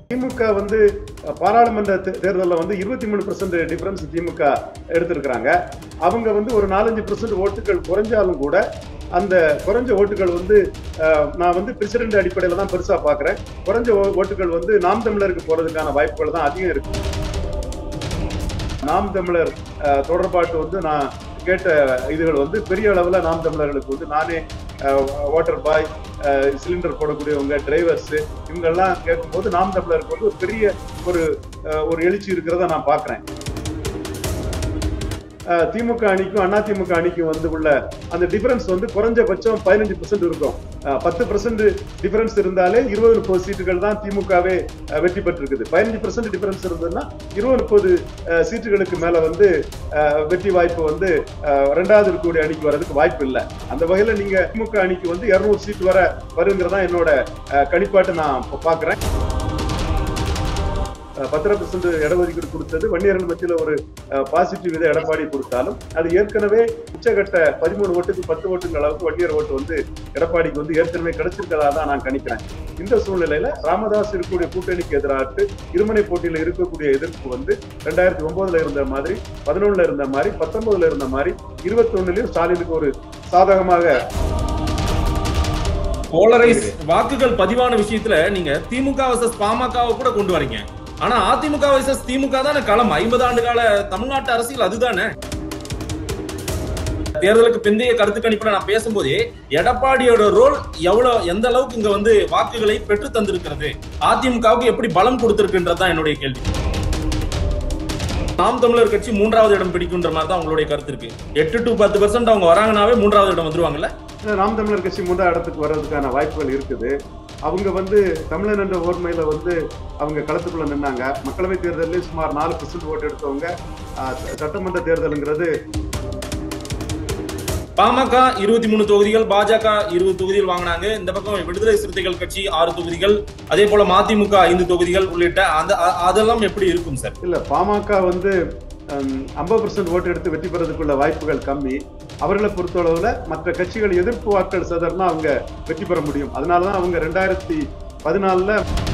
திமுக வந்து அஹ், பாராளுமன்ற தே- தேர்தல்ல வந்து இருபத்தி மூணு பர்சன்ட் டிஃபரன்ஸ் திமுக எடுத்திருக்கிறாங்க அவங்க வந்து ஒரு நாலஞ்சு பர்சன்ட் ஓட்டுகள் குறைஞ்சாலும் கூட அந்த குறைஞ்ச ஓட்டுகள் வந்து அஹ், நான் வந்து பிரசிடென்ட் அடிப்படையில் தான் பெருசா பார்க்குறேன் குறைஞ்ச ஓ- ஓட்டுகள் வந்து நாம் தமிழருக்கு போறதுக்கான வாய்ப்புகள் தான் அதிகம் இருக்கு நாம் தமிழர் அஹ், தொடர்பாட்டு வந்து நான் கேட்ட இதுகள் வந்து பெரிய அளவில் நாம் தமிழர்களுக்கு வந்து நானே வாட்டர் பாய் சிலிண்டர் போடக்கூடியவங்க டிரைவர்ஸ் இவங்கெல்லாம் கேட்கும்போது நாம் தமிழருக்கு வந்து ஒரு பெரிய ஒரு அஹ், ஒரு எழுச்சி இருக்கிறத நான் பார்க்குறேன் திமுக அணிக்கும் அண்ணா திமுக அணிக்கும் வந்து உள்ள அந்த டிஃபரன்ஸ் வந்து குறைஞ்சபட்சம் பதினஞ்சு பர்சன்ட் இருக்கும் அஹ், பத்து பர்சன்ட் டிஃபரன்ஸ் இருந்தாலே இருபது முப்பது சீட்டுகள் தான் திமுகவே அஹ், வெற்றி பெற்றிருக்குது பதினஞ்சு பர்சன்ட் டிஃபரன்ஸ் இருந்ததுன்னா இருபது முப்பது அஹ், சீட்டுகளுக்கு மேல வந்து அஹ், வெற்றி வாய்ப்பு வந்து அஹ், ரெண்டாவது இருக்கக்கூடிய அணிக்கு வர்றதுக்கு வாய்ப்பு இல்லை அந்த வகையில நீங்க திமுக அணிக்கு வந்து இருநூறு சீட் வர வருங்கிறதா என்னோட அஹ், கணிப்பாட்டு நான் இப்ப பாக்குறேன் பத்திர பர்சன்ட் இடஒதுக்கீடு கொடுத்தது வன்னியர்கள் மத்தியில் ஒரு பாசிட்டிவ் இதை எடப்பாடி கொடுத்தாலும் அது ஏற்கனவே உச்சகட்ட பதிமூணு ஓட்டுக்கு பத்து ஓட்டுங்கிற அளவுக்கு வன்னியர் ஓட்டு வந்து எடப்பாடிக்கு வந்து ஏற்கனவே கிடைச்சிருக்கிறதா தான் நான் கணிக்கிறேன் இந்த சூழ்நிலையில ராமதாஸ் இருக்கக்கூடிய கூட்டணிக்கு எதிராக இருமனை போட்டியில இருக்கக்கூடிய எதிர்ப்பு வந்து ரெண்டாயிரத்தி ஒன்பதுல இருந்த மாதிரி பதினொன்னுல இருந்த மாதிரி பத்தொன்பதுல இருந்த மாதிரி இருபத்தி ஒண்ணுலயும் ஸ்டாலினுக்கு ஒரு சாதகமாக போலரைஸ் வாக்குகள் பதிவான விஷயத்துல நீங்க திமுக வர்சஸ் பாமகவை கூட கொண்டு வரீங்க ஆனா அதிமுக வர்சஸ் திமுக தானே களம் ஐம்பது ஆண்டு கால தமிழ்நாட்டு அரசியல் அதுதானே தேர்தலுக்கு பிந்தைய கருத்து கணிப்புல நான் பேசும்போதே எடப்பாடியோட ரோல் எவ்வளவு எந்த அளவுக்கு இங்க வந்து வாக்குகளை பெற்று தந்திருக்கிறது அதிமுகவுக்கு எப்படி பலம் கொடுத்திருக்குன்றதுதான் என்னுடைய கேள்வி நாம் தமிழர் கட்சி மூன்றாவது இடம் பிடிக்குன்ற மாதிரி தான் உங்களுடைய கருத்து இருக்கு எட்டு டு பத்து பர்சன்ட் அவங்க வராங்கனாவே மூன்றாவது இடம் வந்துருவாங்கல்ல நாம் தமிழர் கட்சி மூன்றாம் இடத்துக்கு வர்றதுக்கான வாய்ப்புகள் இருக்குது அவங்க வந்து தமிழன் என்ற ஓர்மையில வந்து அவங்க களத்துக்குள்ள நின்னாங்க மக்களவை தேர்தலில் சுமார் நாலு பர்சன்ட் ஓட்டு எடுத்தவங்க ஆஹ், ச- சட்டமன்ற தேர்தலுங்கிறது பாமக இருபத்தி மூணு தொகுதிகள் பாஜக இருபது தொகுதிகள் வாங்கினாங்க இந்த பக்கம் விடுதலை சிறுத்தைகள் கட்சி ஆறு தொகுதிகள் அதே போல மதிமுக ஐந்து தொகுதிகள் உள்ளிட்ட அந்த அ- அதெல்லாம் எப்படி இருக்கும் சார் இல்ல பாமக வந்து ஐம்பது பர்சன்ட் ஓட்டு எடுத்து வெற்றி பெறதுக்குள்ள வாய்ப்புகள் கம்மி அவர்களை பொறுத்தளவுல மற்ற கட்சிகள் எதிர்ப்பு வாக்கள் சதர்னா அவங்க வெற்றி பெற முடியும் அதனாலதான் அவங்க ரெண்டாயிரத்தி பதினாலுல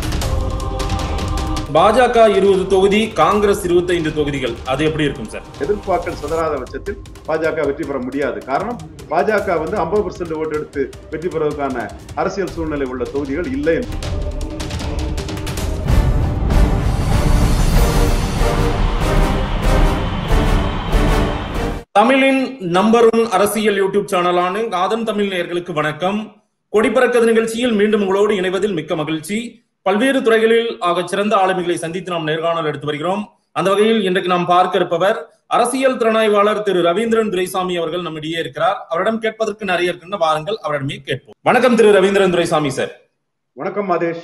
பாஜக இருபது தொகுதி காங்கிரஸ் இருபத்தைந்து தொகுதிகள் அது எப்படி இருக்கும் சார் எதிர்ப்பு வாக்கள் சதராத பட்சத்தில் பாஜக வெற்றி பெற முடியாது காரணம் பாஜக வந்து ஐம்பது பர்சன்ட் ஓட்டு எடுத்து வெற்றி பெறுவதற்கான அரசியல் சூழ்நிலை உள்ள தொகுதிகள் இல்லை தமிழின் நம்பர் ஒன் அரசியல் யூடியூப் சேனலான ஆதம் தமிழ் நேயர்களுக்கு வணக்கம் கொடிப்பறக்கது நிகழ்ச்சியில் மீண்டும் உங்களோடு இணைவதில் மிக்க மகிழ்ச்சி பல்வேறு துறைகளில் ஆகச் சிறந்த ஆளுமைகளை சந்தித்து நாம் நேர்காணல் எடுத்து வருகிறோம் அந்த வகையில் இன்றைக்கு நாம் பார்க்க இருப்பவர் அரசியல் திறனாய்வாளர் திரு ரவீந்திரன் துரைசாமி அவர்கள் நம்மிடையே இருக்கிறார் அவரிடம் கேட்பதற்கு நிறைய இருக்கின்ற வாருங்கள் அவரிடமே கேட்போம் வணக்கம் திரு ரவீந்திரன் துரைசாமி சார் வணக்கம் மாதேஷ்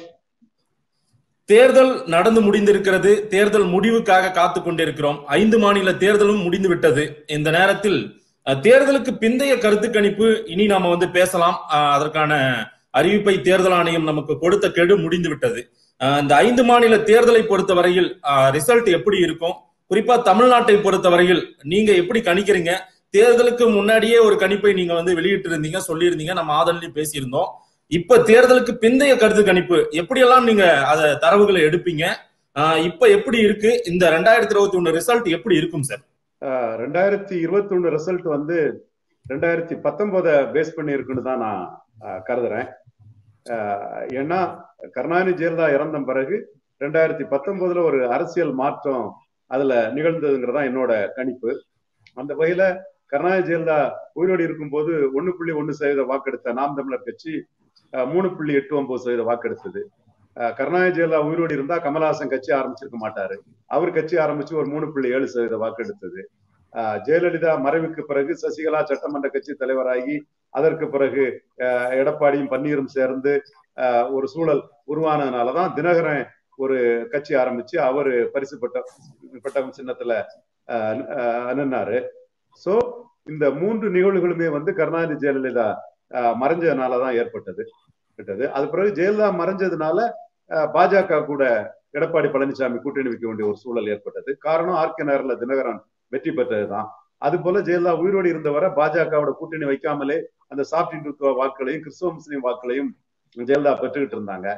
தேர்தல் நடந்து முடிந்திருக்கிறது தேர்தல் முடிவுக்காக காத்து கொண்டிருக்கிறோம் ஐந்து மாநில தேர்தலும் முடிந்து விட்டது இந்த நேரத்தில் அஹ், தேர்தலுக்கு பிந்தைய கருத்து கணிப்பு இனி நாம வந்து பேசலாம் அஹ், அதற்கான அறிவிப்பை தேர்தல் ஆணையம் நமக்கு கொடுத்த கெடு முடிந்து விட்டது அஹ், இந்த ஐந்து மாநில தேர்தலை பொறுத்த வரையில் ரிசல்ட் எப்படி இருக்கும் குறிப்பா தமிழ்நாட்டை பொறுத்த வரையில் நீங்க எப்படி கணிக்கிறீங்க தேர்தலுக்கு முன்னாடியே ஒரு கணிப்பை நீங்க வந்து வெளியிட்டு இருந்தீங்க சொல்லியிருந்தீங்க நம்ம ஆதரலையும் பேசியிருந்தோம் இப்ப தேர்தலுக்கு பிந்தைய கருத்து கணிப்பு எப்படியெல்லாம் நீங்க அத தரவுகளை எடுப்பீங்க ஆஹ் இப்ப எப்படி இருக்கு இந்த ரெண்டாயிரத்தி இருபத்தி ஒண்ணு ரிசல்ட் எப்படி இருக்கும் சார் அஹ், ரெண்டாயிரத்தி இருபத்தி ஒண்ணு ரிசல்ட் வந்து ரெண்டாயிரத்தி பத்தொன்பத பேஸ் பண்ணி இருக்குன்னு தான் நான் அஹ், கருதுறேன் அஹ், ஏன்னா கருணாநிதி ஜெயலலிதா இறந்த பிறகு ரெண்டாயிரத்தி பத்தொன்பதுல ஒரு அரசியல் மாற்றம் அதுல நிகழ்ந்ததுங்கிறதா என்னோட கணிப்பு அந்த வகையில கருணாநிதி ஜெயலலிதா உயிரோடு இருக்கும்போது ஒண்ணு புள்ளி ஒண்ணு சதவீத வாக்கெடுத்த நாம் தமிழர் கட்சி அஹ், மூணு புள்ளி எட்டு ஒன்பது சதவீத வாக்கெடுத்தது அஹ், கருணாநிதி ஜெயலலிதா உயிரோடு இருந்தா கமலஹாசன் கட்சி ஆரம்பிச்சிருக்க மாட்டாரு அவர் கட்சி ஆரம்பிச்சு ஒரு மூணு புள்ளி ஏழு சதவீத வாக்கெடுத்தது அஹ், ஜெயலலிதா மறைவுக்கு பிறகு சசிகலா சட்டமன்ற கட்சி தலைவராகி அதற்கு பிறகு அஹ், எடப்பாடியும் பன்னீரும் சேர்ந்து அஹ், ஒரு சூழல் உருவானதுனாலதான் தினகரன் ஒரு கட்சி ஆரம்பிச்சு அவரு பரிசு பட்ட பட்டம் சின்னத்துல அஹ், அஹ், நின்னாரு சோ இந்த மூன்று நிகழ்வுகளுமே வந்து கருணாநிதி ஜெயலலிதா அஹ், மறைஞ்சதுனாலதான் ஏற்பட்டது விட்டது அது பிறகு ஜெயலலிதா மறைஞ்சதுனால அஹ், பாஜக கூட எடப்பாடி பழனிசாமி கூட்டணி வைக்க வேண்டிய ஒரு சூழல் ஏற்பட்டது காரணம் ஆர்கே நகர்ல தினகரன் வெற்றி பெற்றதுதான் அது போல ஜெயலலிதா உயிரோடு இருந்தவரை பாஜகவோட கூட்டணி வைக்காமலே அந்த சாப்ட் இந்துத்துவ வாக்குகளையும் கிறிஸ்தவ முஸ்லீம் வாக்குகளையும் ஜெயலலிதா பெற்றுக்கிட்டு இருந்தாங்க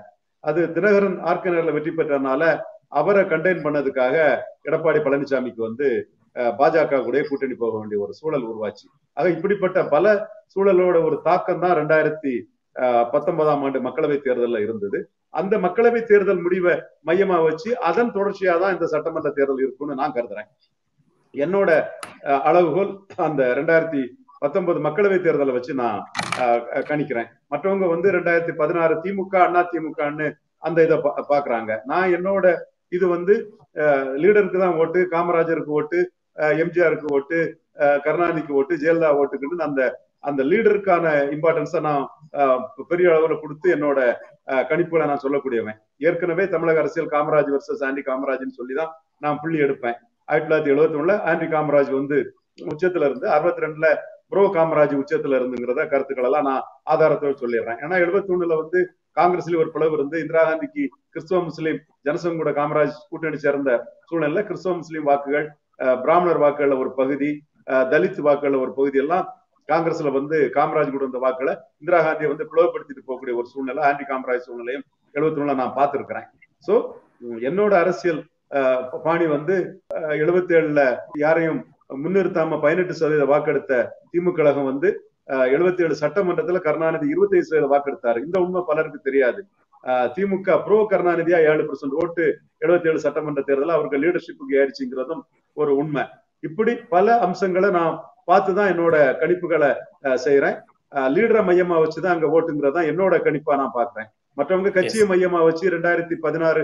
அது தினகரன் ஆர்கனர்ல வெற்றி பெற்றனால அவரை கண்டெயின் பண்ணதுக்காக எடப்பாடி பழனிசாமிக்கு வந்து பாஜக கூட கூட்டணி போக வேண்டிய ஒரு சூழல் உருவாச்சு ஆக இப்படிப்பட்ட பல சூழலோட ஒரு தாக்கம் தான் ரெண்டாயிரத்தி பத்தொன்பதாம் ஆண்டு மக்களவை தேர்தலில் இருந்தது அந்த மக்களவை தேர்தல் முடிவை மையமா வச்சு அதன் தொடர்ச்சியா தான் இந்த சட்டமன்ற தேர்தல் இருக்கும்னு நான் கருதுறேன் என்னோட அளவுகோல் அந்த ரெண்டாயிரத்தி பத்தொன்பது மக்களவை தேர்தலை வச்சு நான் கணிக்கிறேன் மற்றவங்க வந்து ரெண்டாயிரத்தி பதினாறு திமுக அண்ணா திமுகன்னு அந்த இதை பாக்குறாங்க நான் என்னோட இது வந்து லீடருக்கு தான் ஓட்டு காமராஜருக்கு ஓட்டு எம்ஜிஆருக்கு ஓட்டு கருணாநிதிக்கு ஓட்டு ஜெயலலிதா ஓட்டுக்குன்னு அந்த அந்த லீடருக்கான இம்பார்ட்டன்ஸை நான் பெரிய அளவில் கொடுத்து என்னோட கணிப்புகளை நான் சொல்லக்கூடியவன் ஏற்கனவே தமிழக அரசியல் காமராஜ் வர்சஸ் ஆண்டி காமராஜ்னு சொல்லி தான் நான் புள்ளி எடுப்பேன் ஆயிரத்தி தொள்ளாயிரத்தி எழுபத்தி ஒண்ணுல ஆண்டி காமராஜ் வந்து உச்சத்துல இருந்து அறுபத்தி ரெண்டுல ப்ரோ காமராஜ் உச்சத்துல இருந்துங்கிறத கருத்துக்கள் எல்லாம் நான் ஆதாரத்தோடு சொல்லிடுறேன் ஏன்னா எழுபத்தி ஒண்ணுல வந்து காங்கிரஸ்ல ஒரு பிளவு இருந்து இந்திரா காந்திக்கு கிறிஸ்துவ முஸ்லீம் ஜனசங்க கூட காமராஜ் கூட்டணி சேர்ந்த சூழ்நிலை கிறிஸ்துவ முஸ்லீம் வாக்குகள் பிராமணர் வாக்குகள்ல ஒரு பகுதி தலித் வாக்குகள்ல ஒரு பகுதி எல்லாம் காங்கிரஸ்ல வந்து காமராஜ் கூட இருந்த வாக்குகளை இந்திரா காந்தியை வந்து பிளவுபடுத்திட்டு போகக்கூடிய ஒரு சூழ்நிலை ஆன்டி காமராஜ் சூழ்நிலையும் எழுபத்தி ஒண்ணுல நான் பார்த்திருக்கிறேன் சோ என்னோட அரசியல் பாணி வந்து எழுபத்தி ஏழுல யாரையும் முன்னிறுத்தாம பதினெட்டு சதவீத வாக்கெடுத்த திமுக கழகம் வந்து எழுபத்தி ஏழு சட்டமன்றத்துல கருணாநிதி இருபத்தி ஐந்து சதவீத வாக்கெடுத்தாரு இந்த உண்மை பலருக்கு தெரியாது திமுக ப்ரோ கருணாநிதியா ஏழு பர்சன்ட் ஓட்டு எழுபத்தி ஏழு சட்டமன்ற தேர்தலில் அவருக்கு லீடர்ஷிப்புக்கு ஏறிச்சுங்கிறதும் ஒரு உண்மை இப்படி பல அம்சங்களை நான் பார்த்துதான் என்னோட கணிப்புகளை செய்யறேன் லீடரை மையமா வச்சுதான் அங்க ஓட்டுங்கிறதான் என்னோட கணிப்பா நான் பாக்குறேன் மற்றவங்க கட்சியை மையமா வச்சு ரெண்டாயிரத்தி பதினாறு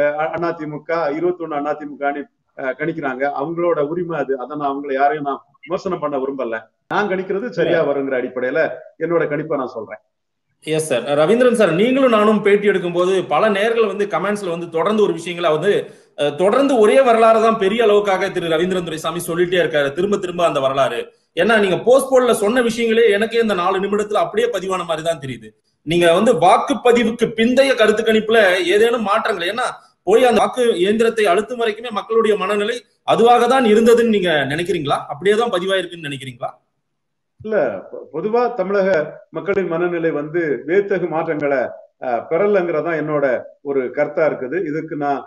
அதிமுக இருபத்தி ஒண்ணு அதிமுக கணிக்கிறாங்க அவங்களோட உரிமை அது அதை நான் அவங்களை யாரையும் நான் விமர்சனம் பண்ண விரும்பல நான் கணிக்கிறது சரியா வருங்கிற அடிப்படையில என்னோட கணிப்பை நான் சொல்றேன் எஸ் சார் ரவீந்திரன் சார் நீங்களும் நானும் பேட்டி எடுக்கும் போது பல நேர்கள் வந்து கமெண்ட்ஸ்ல வந்து தொடர்ந்து ஒரு விஷயங்களை வந்து தொடர்ந்து ஒரே வரலாறு தான் பெரிய அளவுக்காக திரு ரவீந்திரன் துரைசாமி சொல்லிட்டே இருக்காரு திரும்ப திரும்ப அந்த வரலாறு ஏன்னா நீங்க போஸ்ட் போர்ட்ல சொன்ன விஷயங்களே எனக்கே இந்த நாலு நிமிடத்துல அப்படியே பதிவான மாதிரி தான் தெரியுது நீங்க வந்து வாக்குப்பதிவுக்கு பிந்தைய கருத்து கணிப்புல ஏதேனும் மாற்றங்கள் ஏன்னா போய் அந்த வாக்கு இயந்திரத்தை அழுத்தும் வரைக்குமே மக்களுடைய மனநிலை அதுவாக தான் இருந்ததுன்னு நீங்க நினைக்கிறீங்களா அப்படியே தான் பதிவாயிருக்குன்னு நினைக்கிறீங்களா இல்ல பொதுவா தமிழக மக்களின் மனநிலை வந்து வேத்தகு மாற்றங்களை பெறலங்கிறதா என்னோட ஒரு கருத்தா இருக்குது இதுக்கு நான்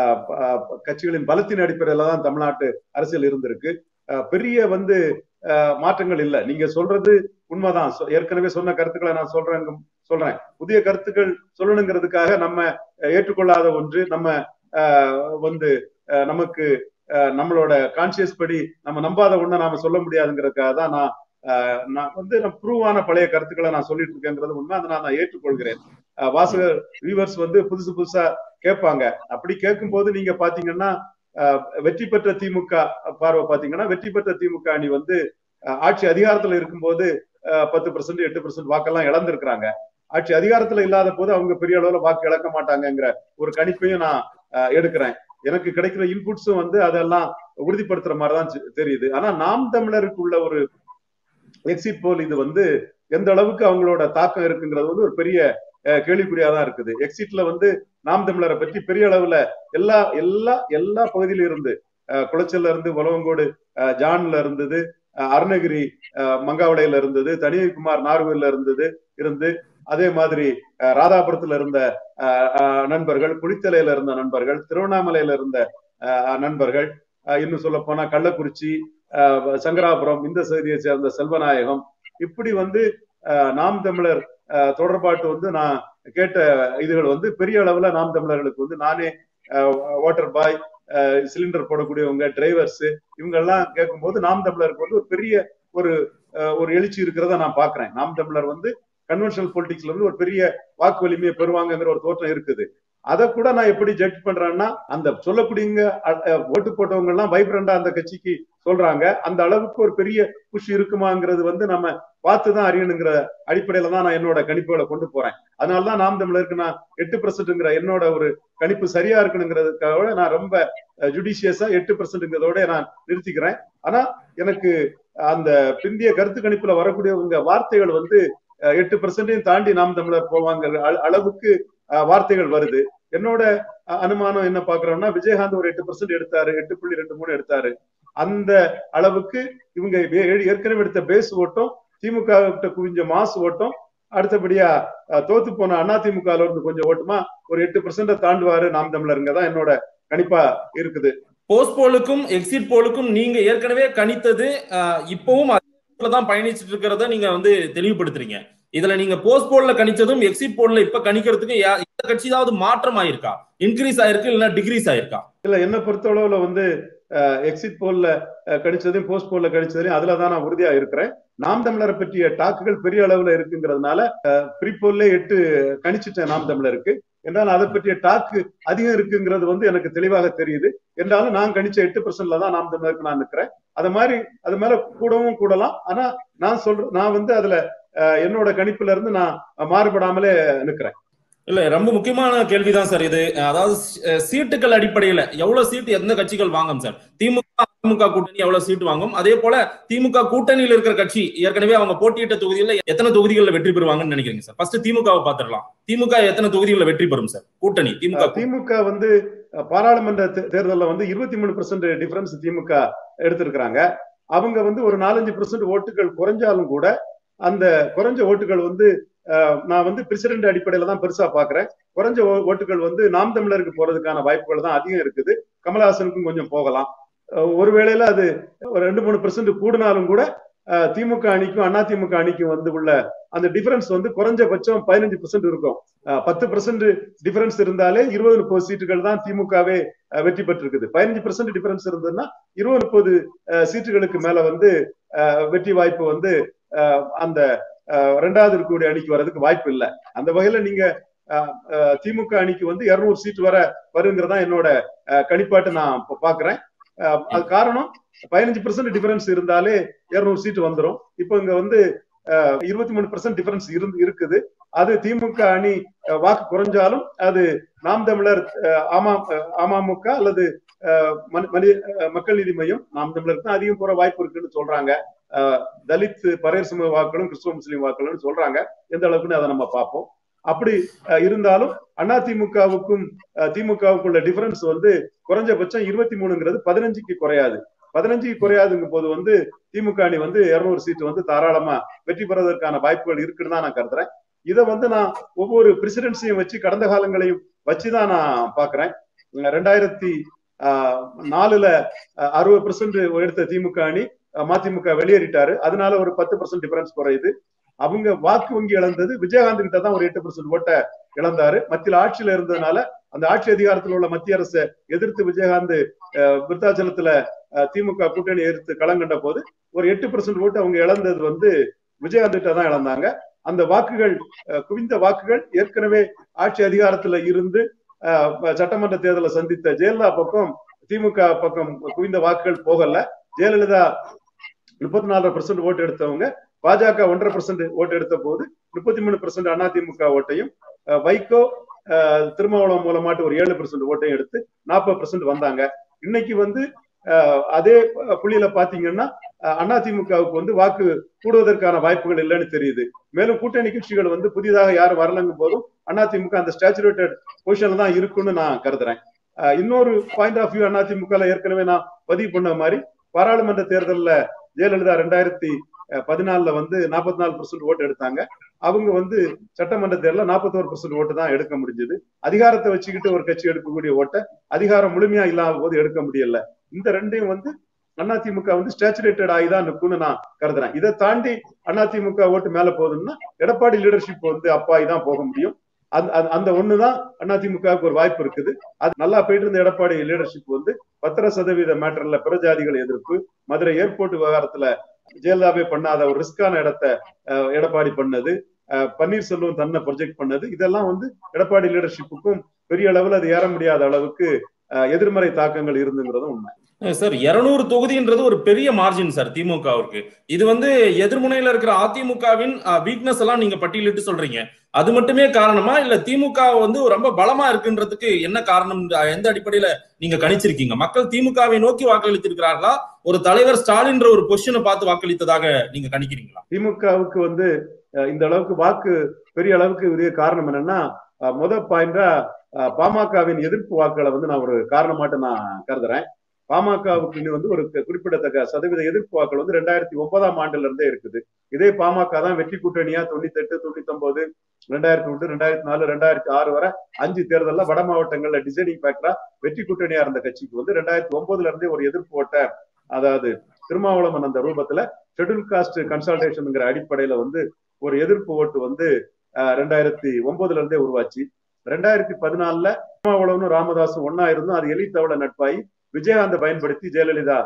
கட்சிகளின் பலத்தின் அடிப்படையில தான் தமிழ்நாட்டு அரசியல் இருந்திருக்கு பெரிய வந்து மாற்றங்கள் இல்லை நீங்க சொல்றது உண்மைதான் ஏற்கனவே சொன்ன கருத்துக்களை நான் சொல்றேன் சொல்றேன் புதிய கருத்துக்கள் சொல்லணுங்கிறதுக்காக நம்ம ஏற்றுக்கொள்ளாத ஒன்று நம்ம வந்து நமக்கு நம்மளோட கான்சியஸ் படி நம்ம நம்பாத ஒண்ணு நாம சொல்ல முடியாதுங்கிறதுக்காக தான் நான் நான் வந்து ப்ரூவான பழைய கருத்துக்களை நான் சொல்லிட்டு இருக்கேங்கிறது உண்மை அதை நான் ஏற்றுக்கொள்கிறேன் வாசகர் வியூவர்ஸ் வந்து புதுசு புதுசா கேட்பாங்க அப்படி கேட்கும் போது நீங்க பாத்தீங்கன்னா வெற்றி பெற்ற திமுக பார்வை பாத்தீங்கன்னா வெற்றி பெற்ற திமுக அணி வந்து ஆட்சி அதிகாரத்துல இருக்கும்போது பத்து பர்சன்ட் எட்டு பர்சன்ட் வாக்கெல்லாம் இழந்திருக்கிறாங்க ஆட்சி அதிகாரத்துல இல்லாத போது அவங்க பெரிய அளவுல வாக்கு இழக்க மாட்டாங்கிற ஒரு கணிப்பையும் நான் எடுக்கிறேன் எனக்கு கிடைக்கிற இன்புட்ஸும் வந்து அதெல்லாம் உறுதிப்படுத்துற மாதிரிதான் தெரியுது ஆனா நாம் தமிழருக்கு உள்ள ஒரு எக்ஸிட் போல் இது வந்து எந்த அளவுக்கு அவங்களோட தாக்கம் இருக்குங்கிறது வந்து ஒரு பெரிய கேள்விக்குறியா தான் இருக்குது எக்ஸிட்ல வந்து நாம் தமிழரை பற்றி பெரிய அளவுல எல்லா எல்லா எல்லா பகுதியில இருந்து குளச்சல்ல இருந்து உலவங்கோடு ஜான்ல இருந்தது அருணகிரி மங்காவளையில இருந்தது தனியகுமார் நார்வேல இருந்தது இருந்து அதே மாதிரி ராதாபுரத்துல இருந்த நண்பர்கள் குளித்தலையில இருந்த நண்பர்கள் திருவண்ணாமலையில இருந்த நண்பர்கள் இன்னும் சொல்ல போனா கள்ளக்குறிச்சி சங்கராபுரம் இந்த சகுதியை சேர்ந்த செல்வநாயகம் இப்படி வந்து நாம் தமிழர் தொடர்பாட்டு வந்து நான் கேட்ட இதுகள் வந்து பெரிய அளவுல நாம் தமிழர்களுக்கு வந்து நானே வாட்டர் பாய் சிலிண்டர் போடக்கூடியவங்க டிரைவர்ஸ் இவங்க எல்லாம் கேட்கும்போது நாம் தமிழருக்கு வந்து ஒரு பெரிய ஒரு ஒரு எழுச்சி இருக்கிறத நான் பாக்குறேன் நாம் தமிழர் வந்து கன்வென்ஷனல் பொலிட்டிக்ஸ்ல இருந்து ஒரு பெரிய வாக்கு வலிமையை பெறுவாங்கங்கிற ஒரு தோற்றம் இருக்குது அதை கூட நான் எப்படி ஜட்ஜ் பண்றேன்னா அந்த சொல்லக்கூடியவங்க ஓட்டு போட்டவங்க எல்லாம் வைப்ரண்டா அந்த கட்சிக்கு சொல்றாங்க அந்த அளவுக்கு ஒரு பெரிய புஷ் இருக்குமாங்கிறது வந்து நம்ம பார்த்துதான் அறியணுங்கிற அடிப்படையில தான் நான் என்னோட கணிப்புகளை கொண்டு போறேன் அதனாலதான் நாம் தமிழருக்கு நான் எட்டு பர்சன்ட்ங்கிற என்னோட ஒரு கணிப்பு சரியா இருக்கணுங்கிறதுக்காக நான் ரொம்ப ஜுடிஷியஸா எட்டு பர்சன்ட்ங்கிறதோட நான் நிறுத்திக்கிறேன் ஆனா எனக்கு அந்த பிந்திய கருத்து கணிப்புல வரக்கூடியவங்க வார்த்தைகள் வந்து எட்டு பர்சன்டையும் தாண்டி நாம் தமிழர் போவாங்க அளவுக்கு வார்த்தைகள் வருது என்னோட அனுமானம் என்ன பாக்குறோம்னா விஜயகாந்த் ஒரு எட்டு பர்சன்ட் எடுத்தாரு எட்டு புள்ளி ரெண்டு மூணு எடுத்தாரு அந்த அளவுக்கு இவங்க ஏற்கனவே எடுத்த பேஸ் ஓட்டம் திமுக கிட்ட குவிஞ்ச மாசு ஓட்டம் அடுத்தபடியா தோத்து போன அதிமுக இருந்து கொஞ்சம் ஓட்டுமா ஒரு எட்டு பெர்சென்ட தாண்டுவாரு நாம் தமிழருங்க தான் என்னோட கணிப்பா இருக்குது போஸ்ட் போலுக்கும் எக்ஸிட் போலுக்கும் நீங்க ஏற்கனவே கணித்தது இப்பவும் தான் பயணிச்சுட்டு இருக்கிறத நீங்க வந்து தெளிவுபடுத்துறீங்க இதுல நீங்க போஸ்ட் போல்ல கணிச்சதும் எக்ஸிட் போல்ல இப்ப கணிக்கிறதுக்கு எந்த கட்சி ஏதாவது மாற்றம் ஆயிருக்கா இன்க்ரீஸ் ஆயிருக்கு இல்லைன்னா டிகிரீஸ் ஆயிருக்கா இல்ல என்ன பொறுத்தளவுல வந்து எக்ஸிட் போல்ல கணிச்சதையும் போஸ்ட் போல்ல கணிச்சதையும் அதுலதான் நான் உறுதியா இருக்கிறேன் நாம் தமிழரை பற்றிய டாக்குகள் பெரிய அளவுல இருக்குங்கிறதுனால ப்ரீ போல்ல எட்டு கணிச்சிட்டேன் நாம் தமிழருக்கு என்றால் அதை பற்றிய டாக்கு அதிகம் இருக்குங்கிறது வந்து எனக்கு தெளிவாக தெரியுது என்றாலும் நான் கணிச்ச எட்டு பர்சன்ட்ல தான் நாம் தமிழருக்கு நான் நிற்கிறேன் அது மாதிரி அது மேல கூடவும் கூடலாம் ஆனா நான் சொல்ற நான் வந்து அதுல என்னோட கணிப்புல இருந்து நான் மாறுபடாமலே நிற்கிறேன் இல்ல ரொம்ப முக்கியமான கேள்விதான் சார் இது அதாவது சீட்டுகள் அடிப்படையில எவ்வளவு சீட்டு எந்த கட்சிகள் வாங்கும் சார் திமுக திமுக கூட்டணி எவ்வளவு சீட்டு வாங்கும் அதே போல திமுக கூட்டணியில் இருக்கிற கட்சி ஏற்கனவே அவங்க போட்டியிட்ட தொகுதிகளில் எத்தனை தொகுதிகளில் வெற்றி பெறுவாங்கன்னு நினைக்கிறீங்க சார் ஃபர்ஸ்ட் திமுகவை பாத்துடலாம் திமுக எத்தனை தொகுதிகளில் வெற்றி பெறும் சார் கூட்டணி திமுக திமுக வந்து பாராளுமன்ற தேர்தலில் வந்து இருபத்தி மூணு பெர்சென்ட் டிஃபரன்ஸ் திமுக எடுத்திருக்கிறாங்க அவங்க வந்து ஒரு நாலஞ்சு பெர்சென்ட் ஓட்டுகள் குறைஞ்சாலும் கூட அந்த குறைஞ்ச ஓட்டுகள் வந்து நான் வந்து பிரசிடென்ட் அடிப்படையில தான் பெருசா பாக்குறேன் குறைஞ்ச ஓட்டுகள் வந்து நாம் தமிழருக்கு போறதுக்கான வாய்ப்புகள் தான் அதிகம் இருக்குது கமலஹாசனுக்கும் கொஞ்சம் போகலாம் ஒரு வேளையில அது ஒரு ரெண்டு மூணு பெர்சென்ட் கூடினாலும் கூட திமுக அணிக்கும் அதிமுக அணிக்கும் வந்து உள்ள அந்த டிஃபரன்ஸ் வந்து குறைஞ்சபட்சம் பதினஞ்சு பெர்சென்ட் இருக்கும் பத்து பெர்சென்ட் டிஃபரன்ஸ் இருந்தாலே இருபது முப்பது சீட்டுகள் தான் திமுகவே வெற்றி பெற்றிருக்குது பதினஞ்சு பெர்சென்ட் டிஃபரன்ஸ் இருந்ததுன்னா இருபது முப்பது சீட்டுகளுக்கு மேல வந்து வெற்றி வாய்ப்பு வந்து அந்த ரெண்டாவது இருக்கக்கூடிய அணிக்கு வர்றதுக்கு வாய்ப்பு இல்லை அந்த வகையில நீங்க திமுக அணிக்கு வந்து இருநூறு சீட் வர வருங்கிறதா என்னோட கணிப்பாட்டு நான் பாக்குறேன் அது காரணம் பதினஞ்சு பெர்சென்ட் டிஃபரன்ஸ் இருந்தாலே இருநூறு சீட் வந்துடும் இப்போ இங்க வந்து இருபத்தி மூணு பெர்சென்ட் டிஃபரன்ஸ் இருந்து இருக்குது அது திமுக அணி வாக்கு குறைஞ்சாலும் அது நாம் தமிழர் அமா அமமுக அல்லது மக்கள் நீதி மையம் நாம் தமிழருக்கு தான் அதிகம் போற வாய்ப்பு இருக்குன்னு சொல்றாங்க தலித் பரையர் சமூக வாக்குகளும் கிறிஸ்துவ முஸ்லீம் வாக்குகளும் சொல்றாங்க எந்த அளவுக்குன்னு அதை நம்ம பார்ப்போம் அப்படி இருந்தாலும் அண்ணா திமுகவுக்கும் திமுகவுக்குள்ள டிஃபரன்ஸ் வந்து குறைஞ்சபட்சம் இருபத்தி மூணுங்கிறது பதினஞ்சுக்கு குறையாது பதினஞ்சுக்கு குறையாதுங்கும் போது வந்து திமுக அணி வந்து இருநூறு சீட்டு வந்து தாராளமா வெற்றி பெறுவதற்கான வாய்ப்புகள் இருக்குன்னு தான் நான் கருதுறேன் இதை வந்து நான் ஒவ்வொரு பிரசிடென்சியும் வச்சு கடந்த காலங்களையும் வச்சுதான் நான் பாக்குறேன் ரெண்டாயிரத்தி நாலுல அறுபது பெர்சென்ட் எடுத்த திமுக அணி மதிமுக வெளியேறிட்டாரு அதனால ஒரு பத்து பெர்சென்ட் டிஃபரன்ஸ் குறையுது அவங்க வாக்கு வங்கி இழந்தது விஜயகாந்த் கிட்ட தான் ஒரு எட்டு பெர்சென்ட் ஓட்டை இழந்தாரு மத்தியில் ஆட்சியில இருந்ததுனால அந்த ஆட்சி அதிகாரத்தில் உள்ள மத்திய அரசை எதிர்த்து விஜயகாந்த் விருத்தாச்சலத்துல திமுக கூட்டணி எதிர்த்து களம் கண்ட போது ஒரு எட்டு பெர்சென்ட் ஓட்டு அவங்க இழந்தது வந்து விஜயகாந்த் கிட்ட தான் இழந்தாங்க அந்த வாக்குகள் குவிந்த வாக்குகள் ஏற்கனவே ஆட்சி அதிகாரத்துல இருந்து சட்டமன்ற தேர்தலை சந்தித்த ஜெயலலிதா பக்கம் திமுக பக்கம் குவிந்த வாக்குகள் போகல ஜெயலலிதா முப்பத்தி நாலரை பெர்சென்ட் ஓட்டு எடுத்தவங்க பாஜக ஒன்றரை பெர்சென்ட் ஓட்டு எடுத்த போது முப்பத்தி மூணு பெர்சென்ட் அதிமுக ஓட்டையும் வைகோ திருமாவளம் மூலமாட்டு ஒரு ஏழு பெர்சென்ட் ஓட்டையும் எடுத்து நாற்பது பெர்சென்ட் வந்தாங்க இன்னைக்கு வந்து அதே புள்ளியில பாத்தீங்கன்னா அதிமுகவுக்கு வந்து வாக்கு கூடுவதற்கான வாய்ப்புகள் இல்லைன்னு தெரியுது மேலும் கூட்டணி கட்சிகள் வந்து புதிதாக யாரும் வரலங்கும் போதும் அதிமுக அந்த ஸ்டாச்சுரேட்டட் பொசிஷன்ல தான் இருக்குன்னு நான் கருதுறேன் இன்னொரு பாயிண்ட் ஆஃப் வியூ அதிமுக ஏற்கனவே நான் பதிவு பண்ண மாதிரி பாராளுமன்ற தேர்தலில் ஜெயலலிதா ரெண்டாயிரத்தி பதினாலுல வந்து நாற்பத்தி நாலு பெர்சென்ட் ஓட்டு எடுத்தாங்க அவங்க வந்து சட்டமன்ற தேர்தலில் நாற்பத்தோரு பெர்சென்ட் ஓட்டு தான் எடுக்க முடிஞ்சது அதிகாரத்தை வச்சுக்கிட்டு ஒரு கட்சி எடுக்கக்கூடிய ஓட்டை அதிகாரம் முழுமையா இல்லாத போது எடுக்க முடியல இந்த ரெண்டையும் வந்து அதிமுக வந்து ஸ்டேச்சுரேட்டட் ஆகி தான் நிற்கும்னு நான் கருதுறேன் இதை தாண்டி அதிமுக ஓட்டு மேல போகுதுன்னா எடப்பாடி லீடர்ஷிப் வந்து அப்பாயி தான் போக முடியும் அந்த ஒண்ணுதான் அதிமுகவுக்கு ஒரு வாய்ப்பு இருக்குது அது நல்லா போயிட்டு இருந்த எடப்பாடி லீடர்ஷிப் வந்து பத்திர சதவீத மேட்டர்ல பிறஜாதிகள் எதிர்ப்பு மதுரை ஏர்போர்ட் விவகாரத்துல ஜெயலலிதாவே பண்ணாத ஒரு ரிஸ்கான இடத்த எடப்பாடி பண்ணது பன்னீர்செல்வம் தன்னை ப்ரொஜெக்ட் பண்ணது இதெல்லாம் வந்து எடப்பாடி லீடர்ஷிப்புக்கும் பெரிய அளவில் அது ஏற முடியாத அளவுக்கு எதிர்மறை தாக்கங்கள் இருந்துங்கிறதும் உண்மை சார் இருநூறு தொகுதின்றது ஒரு பெரிய மார்ஜின் சார் திமுகவிற்கு இது வந்து எதிர்முனையில இருக்கிற அதிமுகவின் வீக்னஸ் எல்லாம் நீங்க பட்டியலிட்டு சொல்றீங்க அது மட்டுமே காரணமா இல்ல திமுக வந்து ரொம்ப பலமா இருக்குன்றதுக்கு என்ன காரணம் எந்த அடிப்படையில நீங்க கணிச்சிருக்கீங்க மக்கள் திமுகவை நோக்கி வாக்களித்திருக்கிறார்களா ஒரு தலைவர் ஸ்டாலின்ற ஒரு பொசிஷனை பார்த்து வாக்களித்ததாக நீங்க கணிக்கிறீங்களா திமுகவுக்கு வந்து இந்த அளவுக்கு வாக்கு பெரிய அளவுக்கு இதே காரணம் என்னன்னா முத பாயிண்டா பாமகவின் எதிர்ப்பு வாக்குகளை வந்து நான் ஒரு காரணமாட்டு நான் கருதுறேன் பாமகவுக்கு வந்து ஒரு குறிப்பிடத்தக்க சதவீத எதிர்ப்பு வாக்கள் வந்து ரெண்டாயிரத்தி ஒன்பதாம் ஆண்டுல இருந்தே இருக்குது இதே பாமக தான் வெற்றி கூட்டணியா தொண்ணூத்தி எட்டு தொண்ணூத்தி ஒன்பது ரெண்டாயிரத்தி ஒன்று ரெண்டாயிரத்தி நாலு ரெண்டாயிரத்தி ஆறு வரை அஞ்சு தேர்தல்ல வட மாவட்டங்கள்ல டிசைடிங் ஃபேக்டரா வெற்றி கூட்டணியா இருந்த கட்சிக்கு வந்து ரெண்டாயிரத்தி ஒன்பதுல இருந்தே ஒரு எதிர்ப்பு ஓட்ட அதாவது திருமாவளவன் அந்த ரூபத்துல ஷெட்யூல் காஸ்ட் கன்சல்டேஷன்ங்கிற அடிப்படையில வந்து ஒரு எதிர்ப்பு ஓட்டு வந்து ரெண்டாயிரத்தி ஒன்பதுல இருந்தே உருவாச்சு ரெண்டாயிரத்தி பதினாலுல திருமாவளவனும் ராமதாசும் ஒன்னா இருந்தும் அது எலித்தவள நட்பாயி விஜயகாந்தை பயன்படுத்தி ஜெயலலிதா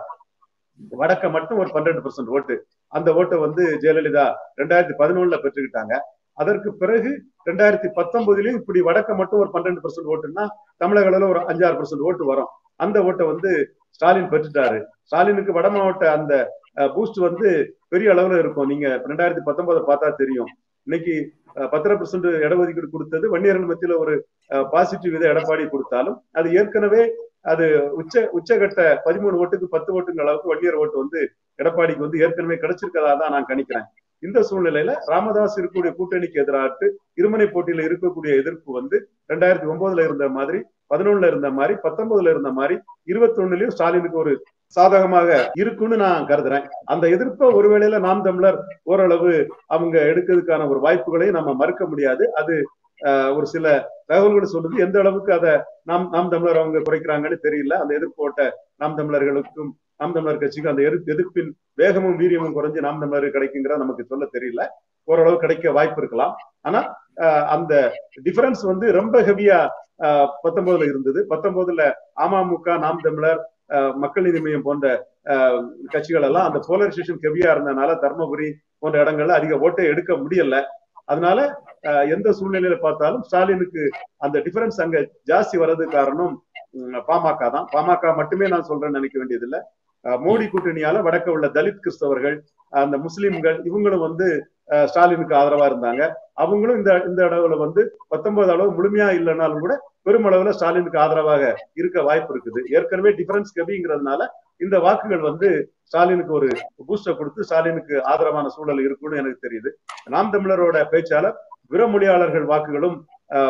வடக்க மட்டும் ஒரு பன்னெண்டு பர்சன்ட் ஓட்டு அந்த ஓட்டை வந்து ஜெயலலிதா ரெண்டாயிரத்தி பதினொன்னுல பெற்றுக்கிட்டாங்க அதற்கு பிறகு ரெண்டாயிரத்தி பத்தொன்பதுலயும் இப்படி வடக்க மட்டும் ஒரு பன்னெண்டு பர்சன்ட் ஓட்டுன்னா தமிழக அளவுல ஒரு அஞ்சாறு பர்சன்ட் ஓட்டு வரும் அந்த ஓட்டை வந்து ஸ்டாலின் பெற்றுட்டாரு ஸ்டாலினுக்கு வட மாவட்ட அந்த பூஸ்ட் வந்து பெரிய அளவுல இருக்கும் நீங்க ரெண்டாயிரத்தி பத்தொன்பதை பார்த்தா தெரியும் இன்னைக்கு பத்தரை பர்சன்ட் இடஒதுக்கீடு கொடுத்தது வன்னியர்கள் மத்தியில ஒரு பாசிட்டிவ் இதை எடப்பாடி கொடுத்தாலும் அது ஏற்கனவே அது உச்ச உச்சகட்ட பதிமூணு ஓட்டுக்கு பத்து ஓட்டுங்க அளவுக்கு வன்னியர் ஓட்டு வந்து எடப்பாடிக்கு வந்து ஏற்கனவே கிடைச்சிருக்கதா தான் நான் கணிக்கிறேன் இந்த சூழ்நிலையில ராமதாஸ் இருக்கக்கூடிய கூட்டணிக்கு எதிராட்டு இருமனை போட்டியில இருக்கக்கூடிய எதிர்ப்பு வந்து ரெண்டாயிரத்தி ஒன்பதுல இருந்த மாதிரி பதினொன்னுல இருந்த மாதிரி பத்தொன்பதுல இருந்த மாதிரி இருபத்தி ஒண்ணுலயும் ஸ்டாலினுக்கு ஒரு சாதகமாக இருக்குன்னு நான் கருதுறேன் அந்த எதிர்ப்பை ஒருவேளையில நாம் தமிழர் ஓரளவு அவங்க எடுக்கிறதுக்கான ஒரு வாய்ப்புகளை நம்ம மறுக்க முடியாது அது ஒரு சில தகவல்கள் சொல்லுது எந்த அளவுக்கு அதை நாம் நாம் தமிழர் அவங்க குறைக்கிறாங்கன்னு தெரியல அந்த எதிர்ப்போட்ட நாம் தமிழர்களுக்கும் நாம் தமிழர் கட்சிக்கும் அந்த எதிர்ப்பு எதிர்ப்பின் வேகமும் வீரியமும் குறைஞ்சு நாம் தமிழர் கிடைக்குங்கிற நமக்கு சொல்ல தெரியல ஓரளவு கிடைக்க வாய்ப்பு இருக்கலாம் ஆனா அந்த டிஃபரன்ஸ் வந்து ரொம்ப ஹெவியா பத்தொன்பதுல இருந்தது பத்தொன்பதுல அமமுக நாம் தமிழர் மக்கள் நீதி மையம் போன்ற கட்சிகள் எல்லாம் அந்த போலரைசேஷன் ஹெவியா இருந்ததுனால தர்மபுரி போன்ற இடங்கள்ல அதிக ஓட்டை எடுக்க முடியல அதனால எந்த சூழ்நிலையில பார்த்தாலும் ஸ்டாலினுக்கு அந்த டிஃபரன்ஸ் அங்க ஜாஸ்தி வர்றது காரணம் பாமக தான் பாமக மட்டுமே நான் சொல்றேன்னு நினைக்க வேண்டியதில்லை மோடி கூட்டணியால வடக்க உள்ள தலித் கிறிஸ்தவர்கள் அந்த முஸ்லிம்கள் இவங்களும் வந்து ஸ்டாலினுக்கு ஆதரவா இருந்தாங்க அவங்களும் இந்த இந்த அளவுல வந்து பத்தொன்பது அளவு முழுமையா இல்லைனாலும் கூட பெருமளவுல ஸ்டாலினுக்கு ஆதரவாக இருக்க வாய்ப்பு இருக்குது ஏற்கனவே டிஃபரன்ஸ் கவிங்கிறதுனால இந்த வாக்குகள் வந்து ஸ்டாலினுக்கு ஒரு பூஸ்டர் கொடுத்து ஸ்டாலினுக்கு ஆதரவான சூழல் இருக்குன்னு எனக்கு தெரியுது நாம் தமிழரோட பேச்சாளர் விரமொழியாளர்கள் வாக்குகளும்